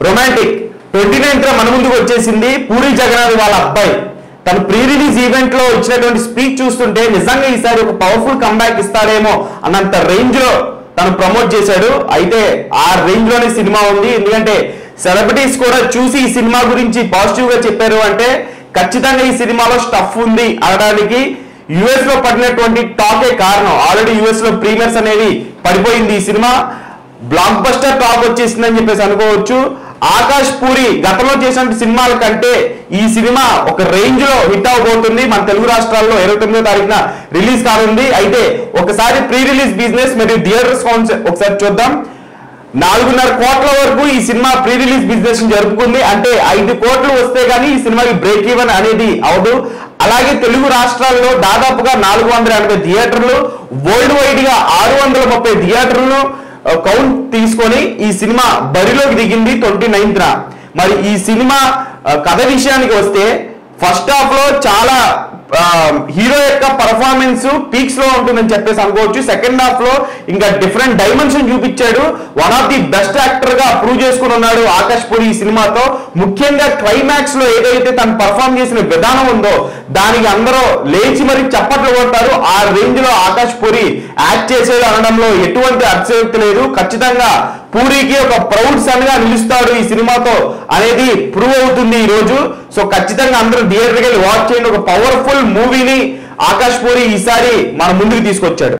romantic twenty ninth మన ముందుకు వచ్చేసింది పూరి జగన్నాథ్ వాళ్ళ అబ్బాయి తను ప్రీ రిలీజ్ ఈవెంట్ లో ఇచ్చినటువంటి స్పీచ్ చూస్తుంటే నిజంగా ఈసారి ఒక పవర్ఫుల్ కంబ్యాక్ ఇస్తాడేమో అన్నంత రేంజ్ లో తను ప్రమోట్ చేశాడు అయితే ఆ రేంజ్ లోనే సినిమా ఉంది ఎందుకంటే సెలబ్రిటీస్ కూడా చూసి ఈ సినిమా గురించి పాజిటివ్ గా చెప్పారు అంటే ఖచ్చితంగా ఈ సినిమాలో స్టఫ్ ఉంది అనడానికి యుఎస్ లో పడినటువంటి టాకే కారణం ఆల్రెడీ యుఎస్ లో ప్రీమియర్స్ అనేవి పడిపోయింది ఈ సినిమా బ్లాక్ బస్టర్ టాప్ వచ్చేసిందని చెప్పేసి అనుకోవచ్చు ఆకాష్ పూరి గతంలో చేసిన సినిమాల కంటే ఈ సినిమా ఒక రేంజ్ లో హిట్ అవబోతుంది మన తెలుగు రాష్ట్రాల్లో ఇరవై తొమ్మిదో తారీఖున రిలీజ్ కానుంది అయితే ఒకసారి ప్రీ రిలీజ్ బిజినెస్ మరియు థియేటర్స్ కౌంట్స్ ఒకసారి చూద్దాం నాలుగున్నర కోట్ల వరకు ఈ సినిమా ప్రీ రిలీజ్ బిజినెస్ జరుపుకుంది అంటే ఐదు కోట్లు వస్తే గానీ ఈ సినిమాకి బ్రేక్ ఈవెన్ అనేది అవదు అలాగే తెలుగు రాష్ట్రాల్లో దాదాపుగా నాలుగు వందల ఎనభై థియేటర్లు వరల్డ్ వైడ్ గా ఆరు వందల ముప్పై థియేటర్లు కౌంట్ తీసుకొని ఈ సినిమా బరిలోకి దిగింది ట్వంటీ నైన్త్ మరి ఈ సినిమా ఆ, కథ విషయానికి వస్తే ఫస్ట్ హాఫ్ లో చాలా హీరో యొక్క పర్ఫార్మెన్స్ పీక్స్ లో ఉంటుందని చెప్పేసి అనుకోవచ్చు సెకండ్ హాఫ్ లో ఇంకా డిఫరెంట్ డైమెన్షన్ చూపించాడు one of the best actor గా ప్రూవ్ చేసుకుని ఉన్నాడు ఆకాష్ పూరి ఈ సినిమాతో ముఖ్యంగా క్లైమాక్స్ లో ఏదైతే తను పర్ఫార్మ్ చేసిన విధానం ఉందో దానికి అందరూ లేచి మరి చప్పట్లు కొడతారు ఆ రేంజ్ లో ఆకాష్ పూరి యాక్ట్ చేసేది అనడంలో ఎటువంటి అతిశయోక్తి లేదు ఖచ్చితంగా పూరికి ఒక ప్రౌడ్ సన్ గా నిలుస్తాడు ఈ సినిమాతో అనేది ప్రూవ్ అవుతుంది ఈ రోజు సో ఖచ్చితంగా అందరూ థియేటర్కి వెళ్ళి వాచ్ చేయండి ఒక పవర్ఫుల్ మూవీని ఆకాష్ పూరి ఈసారి మన ముందుకు తీసుకొచ్చాడు